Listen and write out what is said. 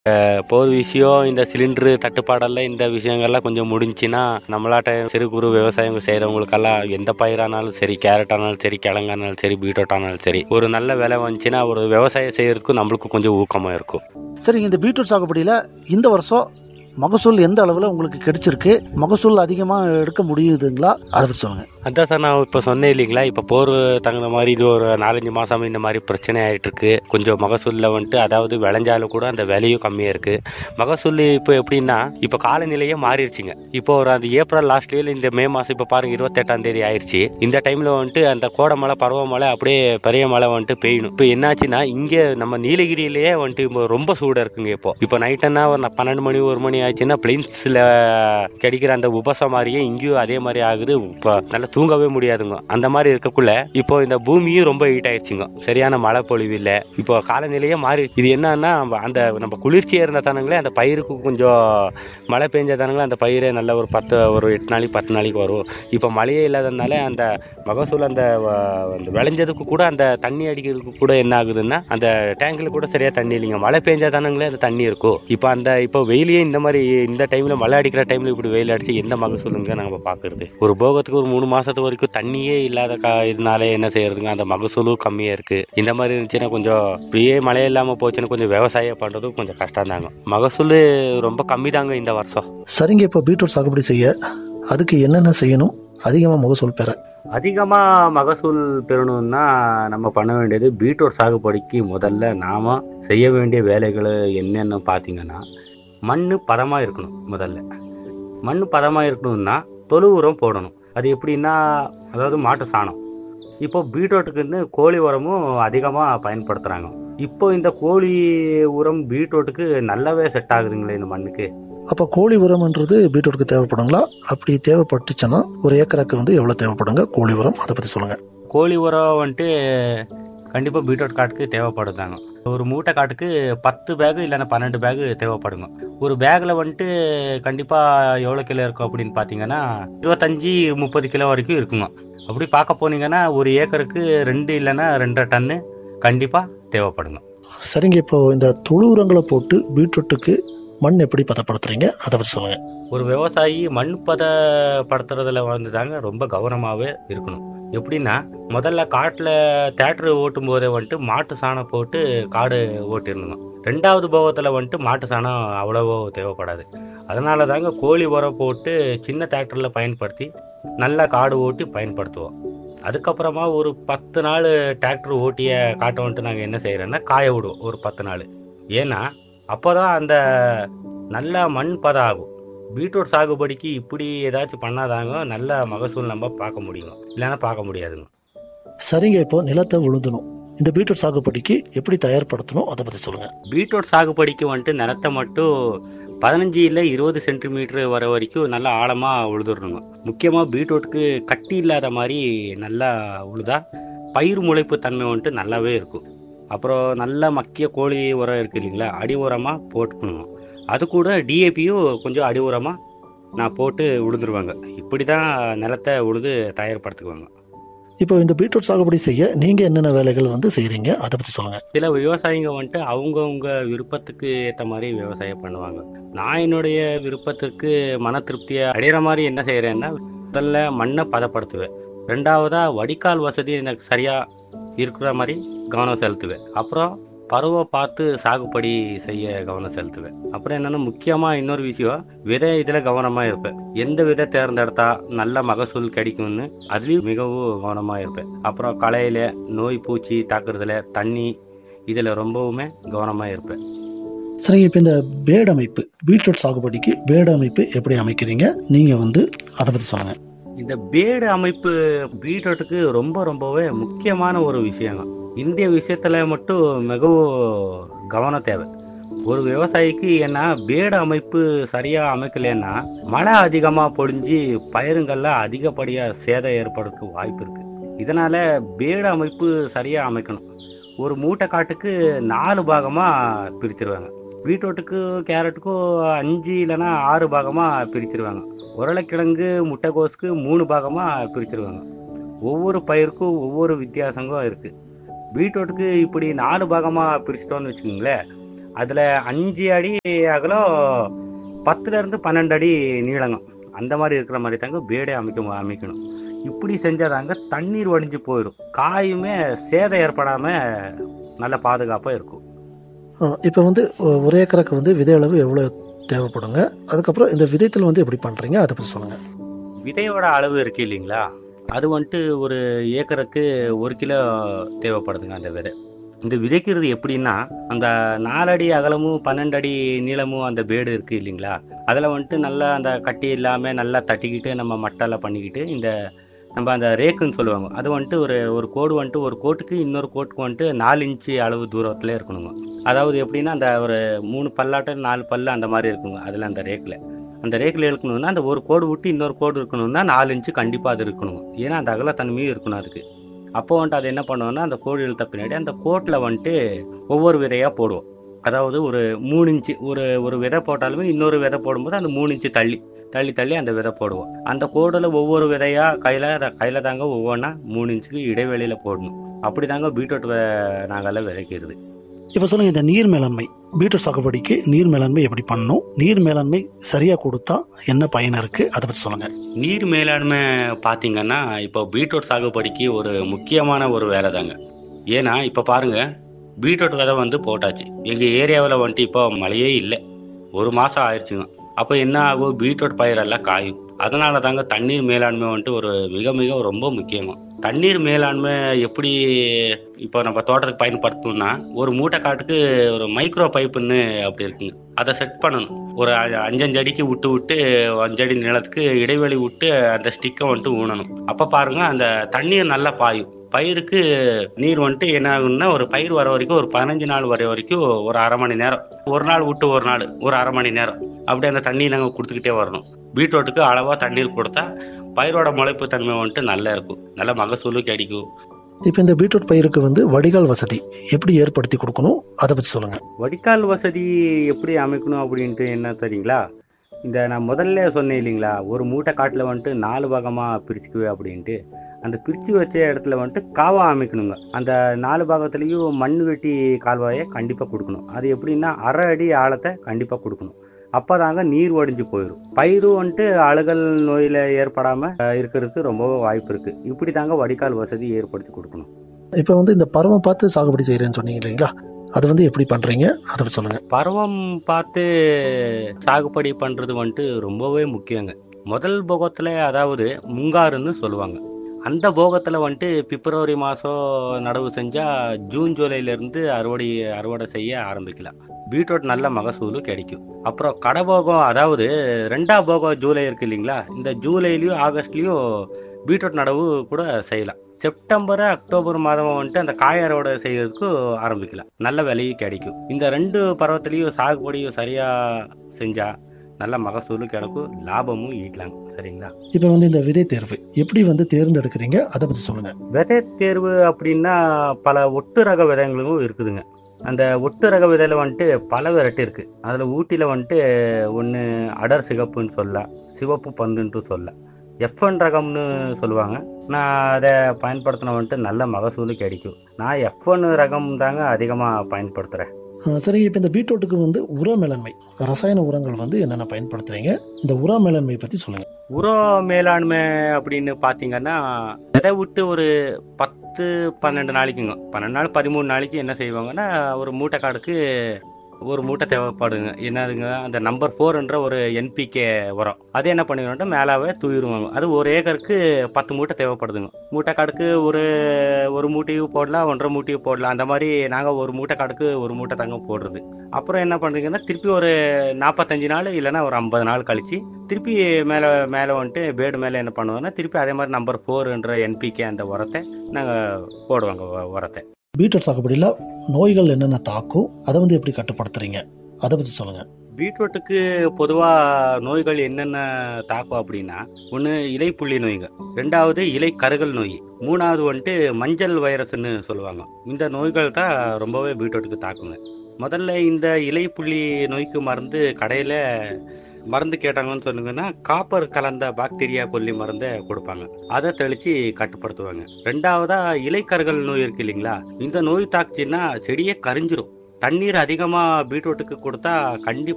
போர் விஷயம் இந்த சிலிண்டரு தட்டுப்பாடெல்லாம் இந்த விஷயங்கள்லாம் கொஞ்சம் முடிஞ்சுன்னா நம்மளாட்ட சிறு குறு விவசாயம் செய்கிறவங்களுக்கெல்லாம் எந்த பயிரானாலும் சரி கேரட் ஆனாலும் சரி கிழங்கானாலும் சரி பீட்ரூட் ஆனாலும் சரி ஒரு நல்ல விலை வந்துச்சுன்னா ஒரு விவசாயம் செய்யறதுக்கும் நம்மளுக்கு கொஞ்சம் ஊக்கமாக இருக்கும் சரிங்க இந்த பீட்ரூட் சாகுபடியில் இந்த வருஷம் மகசூல் எந்த அளவில் உங்களுக்கு கிடைச்சிருக்கு மகசூல் அதிகமாக எடுக்க முடியுதுங்களா அதை பற்றி சொல்லுங்கள் அதான் சார் நான் இப்போ சொன்னேன் இல்லைங்களா இப்போ போர் தகுந்த மாதிரி இது ஒரு நாலஞ்சு மாசமா இந்த மாதிரி பிரச்சனை ஆயிட்டு இருக்கு கொஞ்சம் மகசூலில் வந்துட்டு அதாவது விளைஞ்சாலும் கூட அந்த விலையும் கம்மியாக இருக்கு மகசூல் இப்போ எப்படின்னா இப்போ காலநிலையே மாறிடுச்சுங்க இப்போ ஒரு அந்த ஏப்ரல் லாஸ்ட்லேயே இந்த மே மாதம் இப்போ பாருங்க இருபத்தெட்டாம் தேதி ஆயிடுச்சு இந்த டைமில் வந்துட்டு அந்த கோடை மழை பருவமழை அப்படியே பெரிய மழை வந்துட்டு பெய்யணும் இப்போ என்னாச்சுன்னா இங்கே நம்ம நீலகிரியிலேயே வந்துட்டு இப்போ ரொம்ப சூடாக இருக்குங்க இப்போ இப்போ நைட்டுன்னா ஒரு ந- பன்னெண்டு மணி ஒரு மணி ஆச்சுன்னா பிளைன்ஸில் கிடைக்கிற அந்த உபசம் மாதிரியே இங்கேயும் அதே மாதிரி ஆகுது இப்போ நல்லா தூங்கவே முடியாதுங்க அந்த மாதிரி இருக்கக்குள்ள இப்போ இந்த பூமியும் ரொம்ப ஹீட் ஆயிடுச்சுங்க சரியான மழை பொழிவு இல்லை இப்போ காலநிலையே மாறி இது என்னன்னா அந்த நம்ம குளிர்ச்சியா இருந்த தானங்களே அந்த பயிருக்கு கொஞ்சம் மழை பெஞ்ச தானங்களே அந்த பயிரே நல்ல ஒரு பத்து ஒரு எட்டு நாளைக்கு பத்து நாளைக்கு வரும் இப்போ மழையே இல்லாததுனால அந்த மகசூல் அந்த வ- அந்த விளைஞ்சதுக்கு கூட அந்த தண்ணி அடிக்கிறதுக்கு கூட என்ன ஆகுதுன்னா அந்த டேங்க்ல கூட சரியா தண்ணி இல்லைங்க மழை பெஞ்சா தானங்களே அந்த தண்ணி இருக்கும் இப்போ அந்த இப்போ வெயிலையே இந்த மாதிரி இந்த டைம்ல மழை அடிக்கிற டைம்ல இப்படி வெயில் அடிச்சு எந்த மகசூலுங்க நம்ம பாக்குறது ஒரு போகத்துக்கு ஒரு மூணு மாசத்து வரைக்கும் தண்ணியே இல்லாத கா இதனால என்ன செய்யறதுங்க அந்த மகசூலும் கம்மியா இருக்கு இந்த மாதிரி இருந்துச்சுன்னா கொஞ்சம் இப்படியே மழை இல்லாம போச்சுன்னா கொஞ்சம் விவசாயம் பண்றதும் கொஞ்சம் கஷ்டம் தாங்க மகசூல் ரொம்ப கம்மி தாங்க இந்த வருஷம் சரிங்க இப்போ பீட்ரூட் சாகுபடி செய்ய அதுக்கு என்னென்ன செய்யணும் அதிகமாக மகசூல் பெற அதிகமா மகசூல் பெறணும்னா நம்ம பண்ண வேண்டியது பீட்ரூட் சாகுபடிக்கு முதல்ல நாம செய்ய வேண்டிய வேலைகள் என்னென்னு பார்த்தீங்கன்னா மண் பதமா இருக்கணும் முதல்ல மண் பதமா இருக்கணும்னா தொழு உரம் போடணும் அது எப்படின்னா அதாவது மாட்டு சாணம் இப்போ பீட்ரூட்டுக்குன்னு கோழி உரமும் அதிகமாக பயன்படுத்துகிறாங்க இப்போ இந்த கோழி உரம் பீட்ரூட்டுக்கு நல்லாவே செட் ஆகுதுங்களே இந்த மண்ணுக்கு அப்போ கோழி உரம்ன்றது பீட்ரூட்டுக்கு தேவைப்படுங்களா அப்படி தேவைப்பட்டுச்சுன்னா ஒரு ஏக்கருக்கு வந்து எவ்வளோ தேவைப்படுங்க கோழி உரம் அதை பற்றி சொல்லுங்கள் கோழி உரம் வந்துட்டு கண்டிப்பாக பீட்ரூட் காட்டுக்கு தேவைப்படுதாங்க ஒரு மூட்டை காட்டுக்கு பத்து பேகு இல்லைன்னா பன்னெண்டு பேகு தேவைப்படுங்க ஒரு பேக்கில் வந்துட்டு கண்டிப்பாக எவ்வளோ கிலோ இருக்கும் அப்படின்னு பார்த்தீங்கன்னா இருபத்தஞ்சி முப்பது கிலோ வரைக்கும் இருக்குங்க அப்படி பார்க்க போனீங்கன்னா ஒரு ஏக்கருக்கு ரெண்டு இல்லைன்னா ரெண்டரை டன்னு கண்டிப்பாக தேவைப்படுங்க சரிங்க இப்போ இந்த தொழு உரங்களை போட்டு பீட்ரூட்டுக்கு மண் எப்படி பதப்படுத்துறீங்க அதை பற்றி சொல்லுங்கள் ஒரு விவசாயி மண் பதப்படுத்துறதுல வந்து தாங்க ரொம்ப கவனமாகவே இருக்கணும் எப்படின்னா முதல்ல காட்டில் தேட்டர் ஓட்டும் போதே வந்துட்டு மாட்டு சாணம் போட்டு காடு ஓட்டிடணும் ரெண்டாவது போகத்தில் வந்துட்டு மாட்டு சாணம் அவ்வளவோ தேவைப்படாது அதனால தாங்க கோழி உரம் போட்டு சின்ன தேட்டரில் பயன்படுத்தி நல்லா காடு ஓட்டி பயன்படுத்துவோம் அதுக்கப்புறமா ஒரு பத்து நாள் டிராக்டர் ஓட்டிய காட்டை வந்துட்டு நாங்கள் என்ன செய்கிறோன்னா காய விடுவோம் ஒரு பத்து நாள் ஏன்னா அப்போதான் அந்த நல்ல மண் பதம் ஆகும் பீட்ரூட் சாகுபடிக்கு இப்படி ஏதாச்சும் பண்ணாதாங்க நல்ல மகசூல் நம்ம பார்க்க முடியும் இல்லைன்னா பார்க்க முடியாதுங்க சரிங்க இப்போ நிலத்தை உழுதணும் இந்த பீட்ரூட் சாகுபடிக்கு எப்படி தயார்படுத்தணும் அதை பற்றி சொல்லுங்கள் பீட்ரூட் சாகுபடிக்கு வந்துட்டு நிலத்தை மட்டும் பதினஞ்சு இல்லை இருபது சென்டிமீட்டர் வர வரைக்கும் நல்லா ஆழமாக உழுதுடணுங்க முக்கியமாக பீட்ரூட்டுக்கு கட்டி இல்லாத மாதிரி நல்லா உழுதா பயிர் முளைப்பு தன்மை வந்துட்டு நல்லாவே இருக்கும் அப்புறம் நல்ல மக்கிய கோழி உரம் இருக்கு இல்லைங்களா அடி உரமாக போட்டுக்கணும் அது கூட டிஏபியும் கொஞ்சம் அடி உரமாக நான் போட்டு உழுதுருவாங்க இப்படி தான் நிலத்தை உழுது தயார்படுத்துக்குவாங்க இப்போ இந்த பீட்ரூட் சாகுபடி செய்ய நீங்கள் என்னென்ன வேலைகள் வந்து செய்கிறீங்க அதை பற்றி சொல்லுங்கள் சில விவசாயிங்க வந்துட்டு அவங்கவுங்க விருப்பத்துக்கு ஏற்ற மாதிரி விவசாயம் பண்ணுவாங்க நான் என்னுடைய விருப்பத்திற்கு மன திருப்தியை அடையிற மாதிரி என்ன செய்கிறேன்னா முதல்ல மண்ணை பதப்படுத்துவேன் ரெண்டாவதா வடிகால் வசதி எனக்கு சரியா இருக்கிற மாதிரி கவனம் செலுத்துவேன் அப்புறம் பருவ பார்த்து சாகுபடி செய்ய கவனம் செலுத்துவேன் அப்புறம் என்னன்னா முக்கியமா இன்னொரு விஷயம் விதை இதுல கவனமா இருப்பேன் எந்த விதை தேர்ந்தெடுத்தா நல்ல மகசூல் கிடைக்கும்னு அதுலயும் மிகவும் கவனமா இருப்பேன் அப்புறம் களையில நோய் பூச்சி தாக்குறதுல தண்ணி இதுல ரொம்பவுமே கவனமா இருப்பேன் சரிங்க இப்போ இந்த பேடு அமைப்பு பீட்ரூட் சாகுபடிக்கு பேடு அமைப்பு எப்படி அமைக்கிறீங்க நீங்கள் வந்து அதை பற்றி சொல்லுங்கள் இந்த பேடு அமைப்பு பீட்ரூட்டுக்கு ரொம்ப ரொம்பவே முக்கியமான ஒரு விஷயங்க இந்திய விஷயத்துல மட்டும் மிகவும் கவனம் தேவை ஒரு விவசாயிக்கு என்ன பேடு அமைப்பு சரியா அமைக்கலைன்னா மழை அதிகமா பொழிஞ்சு பயிருங்கள்ல அதிகப்படியா சேதம் ஏற்படுறதுக்கு வாய்ப்பு இருக்கு இதனால பேடு அமைப்பு சரியா அமைக்கணும் ஒரு மூட்டை காட்டுக்கு நாலு பாகமா பிரிச்சிருவாங்க பீட்ரூட்டுக்கும் கேரட்டுக்கும் அஞ்சு இல்லைன்னா ஆறு பாகமா பிரிச்சிருவாங்க உருளைக்கிழங்கு முட்டைகோஸுக்கு மூணு பாகமா பிரிச்சிருவாங்க ஒவ்வொரு பயிருக்கும் ஒவ்வொரு வித்தியாசங்களும் இருக்கு பீட்ரூட்டுக்கு இப்படி நாலு பாகமா பிரிச்சிட்டோம்னு வச்சுக்கோங்களேன் அதில் அஞ்சு அடி அகலம் பத்துல இருந்து பன்னெண்டு அடி நீளங்க அந்த மாதிரி இருக்கிற மாதிரி தாங்க பேடே அமைக்க அமைக்கணும் இப்படி செஞ்சாதாங்க தண்ணீர் வடிஞ்சு போயிடும் காயுமே சேதம் ஏற்படாம நல்ல பாதுகாப்பாக இருக்கும் இப்போ வந்து ஒ- ஒரு ஏக்கருக்கு வந்து விதை அளவு எவ்வளோ தேவைப்படுங்க அதுக்கப்புறம் இந்த விதைத்தல் வந்து எப்படி பண்ணுறீங்க அதை பற்றி சொல்லுங்கள் விதையோட அளவு இருக்கு இல்லைங்களா அது வந்துட்டு ஒரு ஏக்கருக்கு ஒரு கிலோ தேவைப்படுதுங்க அந்த விதை இந்த விதைக்கிறது எப்படின்னா அந்த நாலடி அகலமும் பன்னெண்டு அடி நீளமும் அந்த பேடு இருக்கு இல்லைங்களா அதில் வந்துட்டு நல்லா அந்த கட்டி இல்லாமல் நல்லா தட்டிக்கிட்டு நம்ம மட்டால பண்ணிக்கிட்டு இந்த நம்ம அந்த ரேக்குன்னு சொல்லுவாங்க அது வந்துட்டு ஒரு ஒரு கோடு வந்துட்டு ஒரு கோட்டுக்கு இன்னொரு கோட்டுக்கு வந்துட்டு நாலு இன்ச்சு அளவு தூரத்தில் இருக்கணுங்க அதாவது எப்படின்னா அந்த ஒரு மூணு பல்லாட்டம் நாலு பல்லு அந்த மாதிரி இருக்குங்க அதில் அந்த ரேக்கில் அந்த ரேக்கில் இருக்கணும்னா அந்த ஒரு கோடு விட்டு இன்னொரு கோடு இருக்கணும்னா நாலு இன்ச்சு கண்டிப்பாக அது இருக்கணும் ஏன்னா அந்த அகலத்தன்மையும் இருக்கணும் அதுக்கு அப்போ வந்துட்டு அது என்ன பண்ணுவோம்னா அந்த கோடு இழுத்த பின்னாடி அந்த கோட்டில் வந்துட்டு ஒவ்வொரு விதையாக போடுவோம் அதாவது ஒரு மூணு இன்ச்சு ஒரு ஒரு விதை போட்டாலுமே இன்னொரு விதை போடும்போது அந்த மூணு இன்ச்சு தள்ளி தள்ளி தள்ளி அந்த விதை போடுவோம் அந்த கோடில் ஒவ்வொரு விதையா கையில் கையில் தாங்க ஒவ்வொன்றா மூணு இன்ச்சுக்கு இடைவெளியில் போடணும் அப்படி தாங்க பீட்ரூட் நாங்கள்லாம் விதைக்கிறது இப்போ சொல்லுங்கள் இந்த நீர் மேலாண்மை பீட்ரூட் சாகுபடிக்கு நீர் மேலாண்மை எப்படி பண்ணணும் நீர் மேலாண்மை சரியாக கொடுத்தா என்ன பயன் இருக்குது அதை பற்றி சொல்லுங்கள் நீர் மேலாண்மை பார்த்தீங்கன்னா இப்போ பீட்ரூட் சாகுபடிக்கு ஒரு முக்கியமான ஒரு வேலை தாங்க ஏன்னா இப்போ பாருங்க பீட்ரூட் விதை வந்து போட்டாச்சு எங்கள் ஏரியாவில் வந்துட்டு இப்போ மழையே இல்லை ஒரு மாதம் ஆயிடுச்சுங்க அப்போ என்ன ஆகும் பீட்ரூட் பயிரெல்லாம் காயும் அதனால தாங்க தண்ணீர் மேலாண்மை வந்துட்டு ஒரு மிக மிக ரொம்ப முக்கியமா தண்ணீர் மேலாண்மை எப்படி இப்போ நம்ம தோட்டத்துக்கு பயன்படுத்தணும்னா ஒரு மூட்டை காட்டுக்கு ஒரு மைக்ரோ பைப்புன்னு அப்படி இருக்குங்க அதை செட் பண்ணணும் ஒரு அ- அஞ்சஞ்சு அடிக்கு விட்டு விட்டு அஞ்சடி நிலத்துக்கு இடைவெளி விட்டு அந்த ஸ்டிக்கை வந்துட்டு ஊனணும் அப்போ பாருங்க அந்த தண்ணீர் நல்லா பாயும் பயிருக்கு நீர் வந்துட்டு என்ன ஆகும்னா ஒரு பயிர் வர வரைக்கும் ஒரு பதினஞ்சு நாள் வர வரைக்கும் ஒரு அரை மணி நேரம் ஒரு நாள் விட்டு ஒரு நாள் ஒரு அரை மணி நேரம் அப்படி அந்த தண்ணி நாங்கள் கொடுத்துக்கிட்டே வரணும் பீட்ரூட்டுக்கு அளவாக தண்ணீர் கொடுத்தா பயிரோட முளைப்பு தன்மை வந்துட்டு நல்லா இருக்கும் நல்ல மகசூலும் கிடைக்கும் இப்போ இந்த பீட்ரூட் பயிருக்கு வந்து வடிகால் வசதி எப்படி ஏற்படுத்தி கொடுக்கணும் அதை பற்றி சொல்லுங்கள் வடிகால் வசதி எப்படி அமைக்கணும் அப்படின்ட்டு என்ன தெரியுங்களா இந்த நான் முதல்ல சொன்னேன் இல்லைங்களா ஒரு மூட்டை காட்டில் வந்துட்டு நாலு பாகமாக பிரிச்சுக்குவேன் அப்படின்ட்டு அந்த பிரித்து வச்ச இடத்துல வந்துட்டு காவா அமைக்கணுங்க அந்த நாலு பாகத்துலேயும் மண் வெட்டி கால்வாயை கண்டிப்பாக கொடுக்கணும் அது எப்படின்னா அரை அடி ஆழத்தை கண்டிப்பாக கொடுக்கணும் அப்போ தாங்க நீர் வடிஞ்சு போயிடும் பயிரும் வந்துட்டு அழுகல் நோயில் ஏற்படாமல் இருக்கிறதுக்கு ரொம்ப வாய்ப்பு இருக்குது இப்படி தாங்க வடிகால் வசதி ஏற்படுத்தி கொடுக்கணும் இப்போ வந்து இந்த பருவம் பார்த்து சாகுபடி செய்கிறேன்னு சொன்னீங்க இல்லைங்களா அது வந்து எப்படி பண்ணுறீங்க அதை பற்றி சொல்லுங்கள் பருவம் பார்த்து சாகுபடி பண்ணுறது வந்துட்டு ரொம்பவே முக்கியங்க முதல் போகத்தில் அதாவது முங்காருன்னு சொல்லுவாங்க அந்த போகத்தில் வந்துட்டு பிப்ரவரி மாதம் நடவு செஞ்சால் ஜூன் ஜூலைலேருந்து அறுவடை அறுவடை செய்ய ஆரம்பிக்கலாம் பீட்ரூட் நல்ல மகசூல் கிடைக்கும் அப்புறம் கடபோகம் அதாவது ரெண்டாம் போகம் ஜூலை இருக்கு இல்லைங்களா இந்த ஜூலைலையும் ஆகஸ்ட்லேயும் பீட்ரூட் நடவு கூட செய்யலாம் செப்டம்பர் அக்டோபர் மாதம் வந்துட்டு அந்த காய் அறுவடை செய்யறதுக்கு ஆரம்பிக்கலாம் நல்ல விலையும் கிடைக்கும் இந்த ரெண்டு பருவத்திலையும் சாகுபடியும் சரியா செஞ்சா நல்ல மகசூலும் கிடைக்கும் லாபமும் ஈட்டலாம் சரிங்களா இப்போ வந்து இந்த விதை தேர்வு எப்படி வந்து தேர்ந்தெடுக்கிறீங்க அதை பற்றி சொல்லுங்கள் விதை தேர்வு அப்படின்னா பல ஒட்டு ரக விதைங்களும் இருக்குதுங்க அந்த ஒட்டு ரக விதையில வந்துட்டு பல வெரைட்டி இருக்கு அதுல ஊட்டியில வந்துட்டு ஒன்று அடர் சிகப்புன்னு சொல்லலாம் சிவப்பு பந்துன்ட்டு சொல்லலாம் எஃப்என் ரகம்னு சொல்லுவாங்க நான் அதை பயன்படுத்தின வந்துட்டு நல்ல மகசூல் கிடைக்கும் நான் எஃப்என் ரகம் தாங்க அதிகமாக பயன்படுத்துகிறேன் சரிங்க இப்போ இந்த பீட்ரூட்டுக்கு வந்து உர மேலாண்மை ரசாயன உரங்கள் வந்து என்னென்ன பயன்படுத்துறீங்க இந்த உர மேலாண்மை பற்றி சொல்லுங்கள் உர மேலாண்மை அப்படின்னு பார்த்தீங்கன்னா விதை விட்டு ஒரு பத்து பன்னெண்டு நாளைக்குங்க பன்னெண்டு நாள் பதிமூணு நாளைக்கு என்ன செய்வாங்கன்னா ஒரு மூட்டை காடுக்கு ஒரு மூட்டை தேவைப்படுங்க என்னதுங்க அந்த நம்பர் ஃபோர்ன்ற ஒரு என்பிகே உரம் அது என்ன பண்ணுவோம்னா மேலாவே தூயிருவாங்க அது ஒரு ஏக்கருக்கு பத்து மூட்டை தேவைப்படுதுங்க மூட்டை காடுக்கு ஒரு ஒரு மூட்டையும் போடலாம் ஒன்றரை மூட்டையும் போடலாம் அந்த மாதிரி நாங்கள் ஒரு மூட்டை காடுக்கு ஒரு மூட்டை தாங்க போடுறது அப்புறம் என்ன பண்ணுறீங்கன்னா திருப்பி ஒரு நாற்பத்தஞ்சு நாள் இல்லைன்னா ஒரு ஐம்பது நாள் கழிச்சு திருப்பி மேலே மேலே வந்துட்டு பேடு மேலே என்ன பண்ணுவோம்னா திருப்பி அதே மாதிரி நம்பர் ஃபோர்ன்ற என்பிகே அந்த உரத்தை நாங்கள் போடுவாங்க உ- உரத்தை பீட்ரூட் சாகுபடியில் நோய்கள் என்னென்ன தாக்கும் அதை வந்து எப்படி கட்டுப்படுத்துறீங்க அதை பற்றி சொல்லுங்கள் பீட்ரூட்டுக்கு பொதுவாக நோய்கள் என்னென்ன தாக்கும் அப்படின்னா ஒன்று இலைப்புள்ளி நோய்ங்க ரெண்டாவது இலை கருகல் நோய் மூணாவது வந்துட்டு மஞ்சள் வைரஸ்ன்னு சொல்லுவாங்க இந்த நோய்கள் தான் ரொம்பவே பீட்ரூட்டுக்கு தாக்குங்க முதல்ல இந்த இலைப்புள்ளி நோய்க்கு மருந்து கடையில் மருந்து கேட்டாங்கன்னு சொன்னீங்கன்னா காப்பர் கலந்த பாக்டீரியா கொல்லி மருந்தை கொடுப்பாங்க அதை தெளித்து கட்டுப்படுத்துவாங்க ரெண்டாவதா இலைக்கருகல் நோய் இருக்கு இல்லைங்களா இந்த நோய் தாக்குச்சுன்னா செடியே கரிஞ்சிரும் தண்ணீர் அதிகமாக பீட்ரூட்டுக்கு கொடுத்தா கண்டிப்பாக